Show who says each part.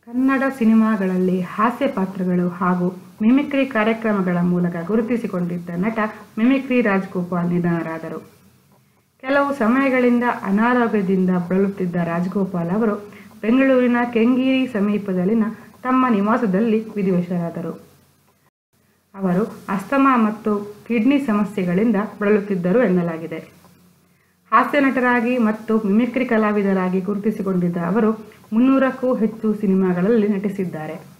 Speaker 1: ಕನ್ನಡ ಸಿನಿಮಾಗಳಲ್ಲಿ ಹಾಸ್ಯ ಪಾತ್ರಗಳು ಹಾಗೂ ಮಿಮಿಕ್ರಿ ಕಾರ್ಯಕ್ರಮಗಳ ಮೂಲಕ ಗುರುತಿಸಿಕೊಂಡಿದ್ದ ನಟ ಮಿಮಿಕ್ರಿ ರಾಜ್ಗೋಪಾಲ್ ನಿಧನರಾದರು ಕೆಲವು ಸಮಯಗಳಿಂದ ಅನಾರೋಗ್ಯದಿಂದ ಬಳಲುತ್ತಿದ್ದ ರಾಜ್ಗೋಪಾಲ್ ಅವರು ಬೆಂಗಳೂರಿನ ಕೆಂಗೇರಿ ಸಮೀಪದಲ್ಲಿನ ತಮ್ಮ ನಿವಾಸದಲ್ಲಿ ವಿಧಿವಶರಾದರು ಅವರು ಅಸ್ತಮಾ ಮತ್ತು ಕಿಡ್ನಿ ಸಮಸ್ಯೆಗಳಿಂದ ಬಳಲುತ್ತಿದ್ದರು ಎನ್ನಲಾಗಿದೆ ಹಾಸ್ಯ ನಟರಾಗಿ ಮತ್ತು ಮಿಮಿಕ್ರಿ ಕಲಾವಿದರಾಗಿ ಗುರುತಿಸಿಕೊಂಡಿದ್ದ ಅವರು ಮುನ್ನೂರಕ್ಕೂ ಹೆಚ್ಚು ಸಿನಿಮಾಗಳಲ್ಲಿ ನಟಿಸಿದ್ದಾರೆ